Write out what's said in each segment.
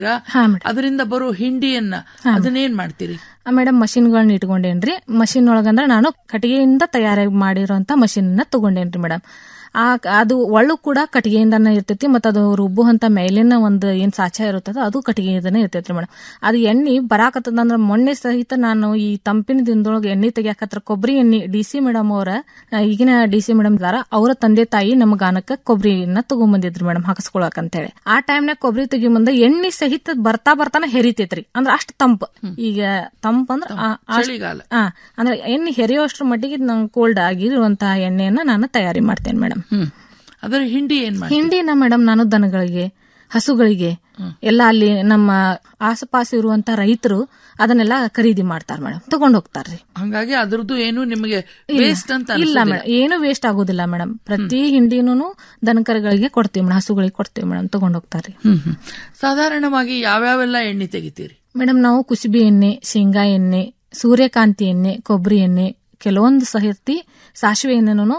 ಹಾ ಮೇಡಮ್ ಅದರಿಂದ ಬರೋ ಹಿಂಡಿಯನ್ನ ಅದನ್ನೇನ್ ಮಾಡ್ತೀರಿ ಮೇಡಮ್ ಮಷಿನ್ಗಳನ್ನ ಇಟ್ಕೊಂಡೇನ್ರಿ ಮಷಿನ್ ಒಳಗಂದ್ರ ನಾನು ಕಟ್ಟಿಗೆಯಿಂದ ತಯಾರಾಗಿ ಮಾಡಿರೋಂತ ಮಷಿನ್ ನ ತಗೊಂಡೇನ್ರಿ ಮೇಡಮ್ ಆ ಅದು ಒಳ್ಳು ಕೂಡ ಕಟ್ಟಿಗೆಯಿಂದನೇ ಇರ್ತೈತಿ ಮತ್ತು ಅದು ರುಬ್ಬುವಂತ ಮೇಲಿನ ಒಂದು ಏನ್ ಸಾಚ ಇರುತ್ತದ ಅದು ಕಟ್ಟಿಗೆಯಿಂದನೇ ಇರ್ತೈತ್ರಿ ಮೇಡಮ್ ಅದು ಎಣ್ಣೆ ಬರಾಕತ್ತದಂದ್ರ ಮೊನ್ನೆ ಸಹಿತ ನಾನು ಈ ತಂಪಿನ ದಿನದೊಳಗೆ ಎಣ್ಣೆ ತೆಗಿಯಾಕತ್ರ ಕೊಬ್ಬರಿ ಎಣ್ಣೆ ಡಿ ಸಿ ಮೇಡಮ್ ಅವರ ಆ, ಈಗಿನ ಡಿ ಸಿ ಮೇಡಮ್ ಇದಾರ ಅವರ ತಂದೆ ತಾಯಿ ನಮ್ಮ ಗಾನಕ್ಕ ಕೊಬ್ಬರಿನ ತಗೊಂಬಂದಿದ್ರು ಮೇಡಮ್ ಹಾಕಸ್ಕೊಳಕ್ ಅಂತೇಳಿ ಆ ಟೈಮ್ನಾಗ ಕೊಬ್ಬರಿ ತೆಗಿ ಮುಂದೆ ಎಣ್ಣೆ ಸಹಿತ ಬರ್ತಾ ಬರ್ತಾನೆ ಹೆರಿತೈತ್ರಿ ಅಂದ್ರ ಅಷ್ಟ್ ತಂಪ್ ಈಗ ತಂಪ್ ಅಂದ್ರ ಆ- ಅಷ್ಟ್- ಚಳಿಗಾಲ ಆ, ಅಂದ್ರೆ ಎಣ್ಣೆ ಹೆರಿಯೋಷ್ಟ್ರ ಮಟ್ಟಿಗೆ ನಂಗೆ ಕೋಲ್ಡ್ ಆಗಿರುವಂತಹ ಎಣ್ಣೆಯನ್ನ ನಾನು ತಯಾರಿ ಮಾಡ್ತೇನೆ ಮೇಡಮ್ ಹ್ಮ್ ಅದರ ಹಿಂಡಿ ಏನ್ ಮಾಡಿ ಹಿಂಡಿನ ಮೇಡಮ್ ನಾನು ದನಗಳಿಗೆ ಹಸುಗಳಿಗೆ ಎಲ್ಲ ಅಲ್ಲಿ ನಮ್ಮ ಆಸುಪಾಸ ಇರುವಂತ ರೈತರು ಅದನ್ನೆಲ್ಲ ಖರೀದಿ ಮಾಡ್ತಾರ ಮೇಡಮ್ ತಗೊಂಡ್ ಹೋಗ್ತಾರ್ರಿ ಹಂಗಾಗಿ ಅದ್ರದ್ದು ಏನು ನಿಮಗೆ ವೇಸ್ಟ್ ಅಂತ ಇಲ್ಲ ಮೇಡಮ್ ಏನು ವೇಸ್ಟ್ ಆಗೋದಿಲ್ಲ ಮೇಡಮ್ ಪ್ರತಿ ಹಿಂಡಿನೂ ದನಕರುಗಳಿಗೆ ಕೊಡ್ತೀವಿ ಮೇಡಮ್ ಹಸುಗಳಿಗೆ ಕೊಡ್ತೀವಿ ಮೇಡಮ್ ತಗೊಂಡ್ ಹೋಗ್ತಾರ್ರಿ ಹ್ಮ್ ಹ್ಮ್ ಸಾಧಾರಣವಾಗಿ ಯಾವ್ಯಾವೆಲ್ಲ ಎಣ್ಣೆ ತೆಗಿತೀರಿ ಮೇಡಮ್ ನಾವು ಕುಸುಬಿ ಎಣ್ಣೆ ಶೇಂಗಾ ಎಣ್ಣೆ ಸೂರ್ಯಕಾಂತಿ ಎಣ್ಣೆ ಕೊಬ್ಬರಿ ಎಣ್ಣೆ ಕೆಲವೊಂದು ಸಹಿತಿ ಸಾಸಿವೆ ಎಣ್ಣೆನೂ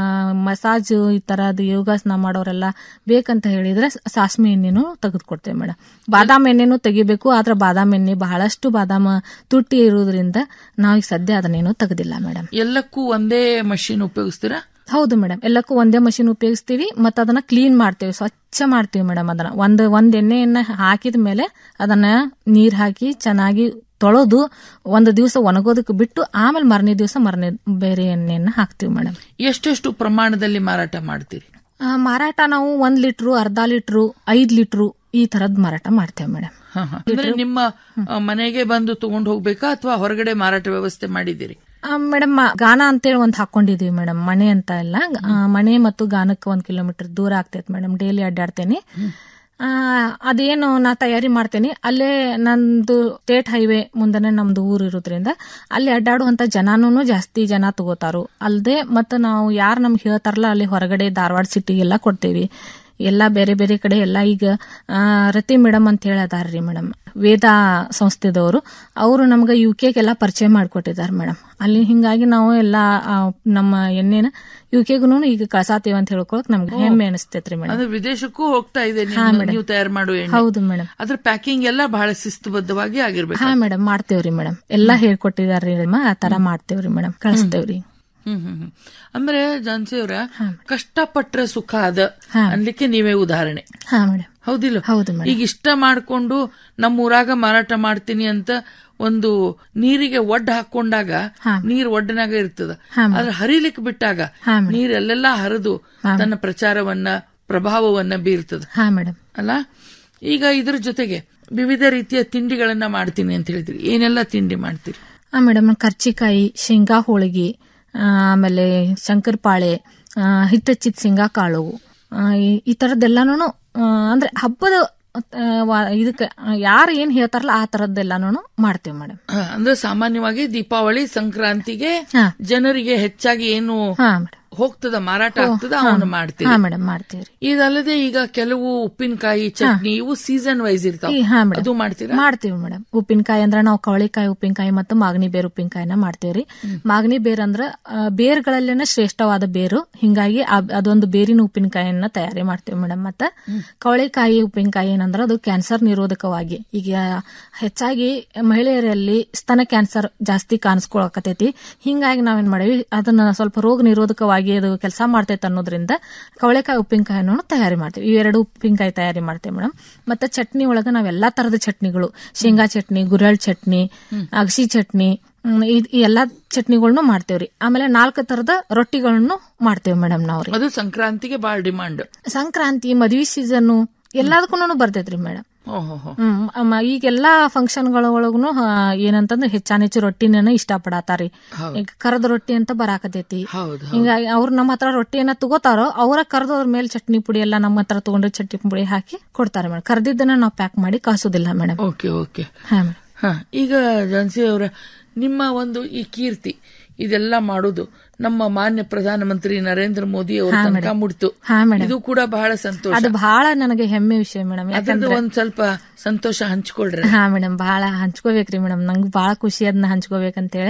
ಮಸಾಜ್ ಈ ತರದ್ ಯೋಗಾಸನ ಮಾಡೋರೆಲ್ಲ ಬೇಕಂತ ಹೇಳಿದ್ರೆ ಸಾಸಿವೆ ಎಣ್ಣೆನೂ ತೆಗೆದುಕೊಡ್ತೇವೆ ಮೇಡಮ್ ಬಾದಾಮ್ ಎಣ್ಣೆನೂ ತೆಗಿಬೇಕು ಆದ್ರೆ ಬಾದಾಮ್ ಎಣ್ಣೆ ಬಹಳಷ್ಟು ಬಾದಾಮ ತುಟ್ಟಿ ಇರುವುದರಿಂದ ನಾವು ಈಗ ಸದ್ಯ ಅದನ್ನೇನು ತೆಗೆದಿಲ್ಲ ಮೇಡಮ್ ಎಲ್ಲಕ್ಕೂ ಒಂದೇ ಮಷಿನ್ ಉಪಯೋಗಿಸ್ತೀರಾ ಹೌದು ಮೇಡಮ್ ಎಲ್ಲಕ್ಕೂ ಒಂದೇ ಮಷಿನ್ ಉಪಯೋಗಿಸ್ತೀವಿ ಮತ್ತೆ ಅದನ್ನ ಕ್ಲೀನ್ ಮಾಡ್ತೇವೆ ಸ್ವಚ್ಛ ಮಾಡ್ತೀವಿ ಮೇಡಮ್ ಅದನ್ನ ಒಂದ್ ಒಂದ್ ಎಣ್ಣೆಯನ್ನ ಹಾಕಿದ ಮೇಲೆ ಅದನ್ನ ನೀರ್ ಹಾಕಿ ಚೆನ್ನಾಗಿ ತೊಳೆದು ಒಂದು ದಿವಸ ಒಣಗೋದಕ್ಕೆ ಬಿಟ್ಟು ಆಮೇಲೆ ಮರನೇ ದಿವಸ ಮರನೇ ಬೇರೆ ಎಣ್ಣೆಯನ್ನ ಹಾಕ್ತಿವಿ ಮೇಡಮ್ ಎಷ್ಟೆಷ್ಟು ಪ್ರಮಾಣದಲ್ಲಿ ಮಾರಾಟ ಮಾಡ್ತೀರಿ ಆ, ಮಾರಾಟ ನಾವು ಒಂದ್ ಲೀಟ್ರು ಅರ್ಧ ಲೀಟ್ರು ಐದ್ ಲೀಟ್ರು ಈ ತರದ್ ಮಾರಾಟ ಮಾಡ್ತೇವೆ ಮೇಡಮ್ ಹ, ಹ. ಅಂದ್ರೆ ನಿಮ್ಮ ಆ, ಮನೆಗೆ ಬಂದು ತಗೊಂಡು ಹೋಗ್ಬೇಕಾ ಅಥವಾ ಹೊರಗಡೆ ಮಾರಾಟ ವ್ಯವಸ್ಥೆ ಮಾಡಿದ್ದೀರಿ ಮೇಡಮ್ ಗಾನ ಅಂತೇಳಿ ಒಂದ್ ಹಾಕೊಂಡಿದೀವಿ ಮೇಡಮ್ ಮನೆ ಅಂತ ಎಲ್ಲ ಆ, ಮನೆ ಮತ್ತು ಗಾನಕ್ಕೆ ಒಂದ್ ಕಿಲೋಮೀಟರ್ ದೂರ ಆಗ್ತೈತೆ ಮೇಡಮ್ ಡೈಲಿ ಅಡ್ಡಾಡ್ತೇನೆ ಆ, ಅದೇನು ನಾ ತಯಾರಿ ಮಾಡ್ತೇನೆ ಅಲ್ಲೇ ನಂದು ಸ್ಟೇಟ್ ಹೈವೇ ಮುಂದನೆ ನಮ್ದು ಊರು ಇರೋದ್ರಿಂದ ಅಲ್ಲಿ ಅಡ್ಡಾಡುವಂತ ಜನನೂ ಜಾಸ್ತಿ ಜನ ತಗೋತಾರು ಅಲ್ಲದೆ ಮತ್ತೆ ನಾವು ಯಾರು ನಮ್ಗೆ ಹೇಳ್ತಾರಲ್ಲ ಅಲ್ಲಿ ಹೊರಗಡೆ ಧಾರವಾಡ ಸಿಟಿಗೆಲ್ಲ ಕೊಡ್ತೇವಿ ಎಲ್ಲ ಬೇರೆ ಬೇರೆ ಕಡೆ ಎಲ್ಲ ಈಗ ಆ, ರತಿ ಮೇಡಮ್ ಅಂತ ಹೇಳಿ ಅದಾರ್ರಿ ಮೇಡಮ್ ವೇದ ಸಂಸ್ಥೆದವರು ಅವರು ನಮ್ಗೆ ಯು ಕೆಗೆಲ್ಲ ಪರಿಚಯ ಮಾಡಿಕೊಟ್ಟಿದ್ದಾರೆ ಮೇಡಮ್ ಅಲ್ಲಿ ಹಿಂಗಾಗಿ ನಾವು ಎಲ್ಲ ಆ, ನಮ್ಮ ಎಣ್ಣೆನ ಯು ಕೆಗೂ ಈಗ ಕಳ್ಸಾತೀವಿ ಅಂತ ಹೇಳ್ಕೊಳಕ್ ನಮ್ಗೆ ಹೆಮ್ಮೆ ಅನಿಸ್ತೈತ್ರಿ ಮೇಡಮ್ ಅಂದ್ರೆ ವಿದೇಶಕ್ಕೂ ಹೋಗ್ತಾ ಇದೆ ನಿಮ್ಮ- ನೀವು ತಯಾರು ಮಾಡುವ ಎಣ್ಣೆ ಹೌದು ಮೇಡಮ್ ಅದ್ರ ಪ್ಯಾಕಿಂಗ್ ಎಲ್ಲ ಬಹಳ ಶಿಸ್ತುಬದ್ಧವಾಗಿ ಆಗಿರ್ಬೇಕು ಹಾ ಮೇಡಮ್ ಮಾಡ್ತೇವ್ರಿ ಮೇಡಮ್ ಎಲ್ಲಾ ಹೇಳ್ಕೊಟ್ಟಿದಾರ್ರಿ ಮೇಡಮ್ ಆ ತರ ಮಾಡ್ತೇವ್ರಿ ಮೇಡಮ್ ಕಳಿಸ್ತೇವ್ರಿ ಹ್ಮ್ ಹ್ಮ್ ಹ್ಮ್. ಅಂದ್ರೆ ಜಾನ್ಸಿ ಅವರ ಕಷ್ಟಪಟ್ರೆ ಸುಖ ಅದ ಹಾ. ಅನ್ಲಿಕ್ಕೆ ನೀವೇ ಉದಾಹರಣೆ ಹಾ ಮೇಡಮ್ ಹೌದಿಲ್ಲ ಹೌದು ಮೇಡಮ್ ಈಗ ಇಷ್ಟ ಮಾಡ್ಕೊಂಡು ನಮ್ಮ ಊರಾಗ ಮಾರಾಟ ಮಾಡ್ತೀನಿ ಅಂತ ಒಂದು ನೀರಿಗೆ ಒಡ್ಡ ಹಾಕೊಂಡಾಗ ಹಾ. ನೀರ್ ಒಡ್ಡನಾಗ ಇರ್ತದ ಹಾ, ಅದ್ರ ಹರಿಲಿಕ್ಕೆ ಬಿಟ್ಟಾಗ ಹಾ, ಮೇಡಮ್. ನೀರೆಲ್ಲೆಲ್ಲ ಹರಿದು ತನ್ನ ಪ್ರಚಾರವನ್ನ ಪ್ರಭಾವವನ್ನ ಬೀರ್ತದ ಹಾ ಮೇಡಮ್ ಅಲ್ಲ ಈಗ ಇದ್ರ ಜೊತೆಗೆ ವಿವಿಧ ರೀತಿಯ ತಿಂಡಿಗಳನ್ನ ಮಾಡ್ತೀನಿ ಅಂತ ಹೇಳಿದ್ರಿ ಏನೆಲ್ಲ ತಿಂಡಿ ಮಾಡ್ತೀರಿ ಆ ಮೇಡಮ್ ಕರ್ಚಿಕಾಯಿ ಶೇಂಗಾ ಹೋಳಿಗೆ ಆ, ಆಮೇಲೆ ಶಂಕರಪಾಳೆ ಆ, ಹಿಟ್ಟಚ್ಚಿದ ಶೇಂಗಾ ಕಾಳು ಆ, ಈ- ಈ ತರದ್ದೆಲ್ಲಾನು ಅಂದ್ರೆ ಹಬ್ಬದ ಆ, ವಾ- ಇದಕ್ಕೆ ಯಾರು ಏನ್ ಹೇಳ್ತಾರಲ್ಲ ಆ ತರದ್ದೆಲ್ಲಾನು ಮಾಡ್ತೇವೆ ಮೇಡಮ್ ಹ, ಅಂದ್ರೆ ಸಾಮಾನ್ಯವಾಗಿ ದೀಪಾವಳಿ ಸಂಕ್ರಾಂತಿಗೆ ಹಾ. ಜನರಿಗೆ ಹೆಚ್ಚಾಗಿ ಏನು ಹಾ ಮೇಡಮ್ ಹೋಗ್ತದ ಮಾರಾಟ ಆಗ್ತದ ಅವನು ಮಾಡ್ತೀವಿ ಹಾ ಮೇಡಮ್ ಮಾಡ್ತೀವ್ರಿ ಇದಲ್ಲದೆ ಈಗ ಕೆಲವು ಉಪ್ಪಿನಕಾಯಿ ಚಟ್ನಿ ಇವು ಸೀಸನ್ ವೈಸ್ ಇರ್ತಾವ ಈ- ಹಾ ಮೇಡಮ್ ಅದು ಮಾಡ್ತೀರಾ ಮಾಡ್ತೀವಿ ಮೇಡಮ್ ಉಪ್ಪಿನಕಾಯಿ ಅಂದ್ರ ನಾವು ಕವಳಿಕಾಯಿ ಉಪ್ಪಿನಕಾಯಿ ಮತ್ತು ಮಾಗನಿ ಬೇರು ಉಪ್ಪಿನಕಾಯಿನ ಮಾಡ್ತೇವ್ರಿ ಮಾಗನಿ ಬೇರ್ ಅಂದ್ರ ಆ, ಬೇರ್ಗಳಲ್ಲೇನೆ ಶ್ರೇಷ್ಠವಾದ ಬೇರು ಹಿಂಗಾಗಿ ಆ- ಅದೊಂದು ಬೇರಿನ ಉಪ್ಪಿನಕಾಯಿಯನ್ನ ತಯಾರಿ ಮಾಡ್ತೇವೆ ಮೇಡಮ್ ಮತ್ತ ಕವಳಿಕಾಯಿ ಉಪ್ಪಿನಕಾಯಿ ಏನಂದ್ರ ಅದು ಕ್ಯಾನ್ಸರ್ ನಿರೋಧಕವಾಗಿ ಈಗ ಹೆಚ್ಚಾಗಿ ಮಹಿಳೆಯರಲ್ಲಿ ಸ್ತನ ಕ್ಯಾನ್ಸರ್ ಜಾಸ್ತಿ ಕಾಣಿಸ್ಕೊಳಕತೈತಿ ಹಿಂಗಾಗಿ ನಾವೇನ್ ಮಾಡೀವಿ ಅದನ್ನ ಸ್ವಲ್ಪ ರೋಗ ನಿರೋಧಕವಾಗಿ ಅದು ಕೆಲಸ ಮಾಡ್ತೈತೆ ಅನ್ನೋದ್ರಿಂದ ಕವಳೆಕಾಯಿ ಉಪ್ಪಿನಕಾಯಿನೂ ತಯಾರಿ ಮಾಡ್ತೀವಿ ಇವೆರಡು ಉಪ್ಪಿನಕಾಯಿ ತಯಾರಿ ಮಾಡ್ತೇವೆ ಮೇಡಮ್ ಮತ್ತೆ ಚಟ್ನಿ ಒಳಗ ನಾವ್ ಎಲ್ಲಾ ತರದ ಚಟ್ನಿಗಳು ಶೇಂಗಾ ಚಟ್ನಿ ಗುರಳ್ ಚಟ್ನಿ ಅಗಸಿ ಚಟ್ನಿ ಹ್ಮ್, ಇದ್- ಈ ಎಲ್ಲಾ ಚಟ್ನಿಗಳನ್ನೂ ಮಾಡ್ತೇವ್ರಿ ಆಮೇಲೆ ನಾಲ್ಕು ತರದ ರೊಟ್ಟಿಗಳನ್ನು ಮಾಡ್ತೇವೆ ಮೇಡಮ್ ನಾವ್ರಿ ಅದು ಸಂಕ್ರಾಂತಿಗೆ ಬಾಳ ಡಿಮಾಂಡ್ ಸಂಕ್ರಾಂತಿ ಮದ್ವಿ ಸೀಸನ್ ಎಲ್ಲದಕ್ಕೂ ಬರ್ತೈತ್ರಿ ಮೇಡಮ್ ಓಹೋ ಹ್ಮ್ ಅಮ್ಮ ಈಗೆಲ್ಲಾ ಫಂಕ್ಷನ್ಗಳ ಒಳಗುನು ಆ, ಏನಂತಂದ್ರೆ ಹೆಚ್ಚಾನೆಚ್ಚು ರೊಟ್ಟಿನ ಇಷ್ಟಪಡತಾರಿ ಈಗ ಕರದ ರೊಟ್ಟಿ ಅಂತ ಬರಾಕತೈತಿ ಹೌದು ಹಿಂಗಾಗಿ ಅವ್ರು ನಮ್ಮ ಹತ್ರ ರೊಟ್ಟಿಯನ್ನ ತಗೋತಾರೋ ಅವರ ಕರೆದು ಅದ್ರ ಮೇಲೆ ಚಟ್ನಿ ಪುಡಿ ಎಲ್ಲ ನಮ್ಮ ಹತ್ರ ತಗೊಂಡು ಚಟ್ನಿ ಪುಡಿ ಹಾಕಿ ಕೊಡ್ತಾರೆ ಮೇಡಮ್ ಕರ್ದಿದ್ದನ್ನ ನಾವು ಪ್ಯಾಕ್ ಮಾಡಿ ಕಳ್ಸೋದಿಲ್ಲ ಮೇಡಮ್ ಓಕೆ ಓಕೆ ಹಾ ಮೇಡಮ್ ಹ ಈಗ ಜಾನ್ಸಿ ಅವರ ನಿಮ್ಮ ಒಂದು ಈ ಕೀರ್ತಿ ಇದೆಲ್ಲ ಮಾಡೋದು ನಮ್ಮ ಮಾನ್ಯ ಪ್ರಧಾನಮಂತ್ರಿ ನರೇಂದ್ರ ಮೋದಿ ಅವರ ತನಕ ಮುಡ್ತು ಹಾ ಮೇಡಮ್ ಇದು ಕೂಡ ಬಹಳ ಸಂತೋಷ ಅದು ಬಹಳ ನನಗೆ ಹೆಮ್ಮೆ ವಿಷಯ ಮೇಡಮ್ ಅದ್ರದ್ದು ಒಂದ್ ಸ್ವಲ್ಪ ಸಂತೋಷ ಹಂಚ್ಕೊಳ್ರಿ ಹಾ ಮೇಡಮ್ ಬಹಳ ಹಂಚ್ಕೋಬೇಕ್ರಿ ಮೇಡಮ್ ನಂಗೆ ಬಹಳ ಖುಷಿ ಅದನ್ನ ಹಂಚ್ಕೋಬೇಕಂತೇಳಿ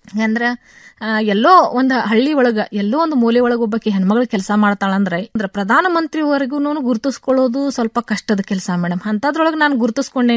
ಅಂದ್ರ ಆ, ಎಲ್ಲೋ ಒಂದು ಹಳ್ಳಿ ಒಳಗ ಎಲ್ಲೋ ಒಂದು ಮೂಲೆ ಒಳಗ ಒಬ್ಬಾಕಿ ಹೆಣ್ಮಗಳು ಕೆಲಸ ಮಾಡ್ತಾಳಂದ್ರೆ ಅಂದ್ರ ಪ್ರಧಾನ ಮಂತ್ರಿವರೆಗೂ ಗುರುತಿಸ್ಕೊಳ್ಳೋದು ಸ್ವಲ್ಪ ಕಷ್ಟದ ಕೆಲಸ ಮೇಡಮ್ ಅಂತದ್ರೊಳಗೆ ನಾನು ಗುರುತಿಸ್ಕೊಂಡೆ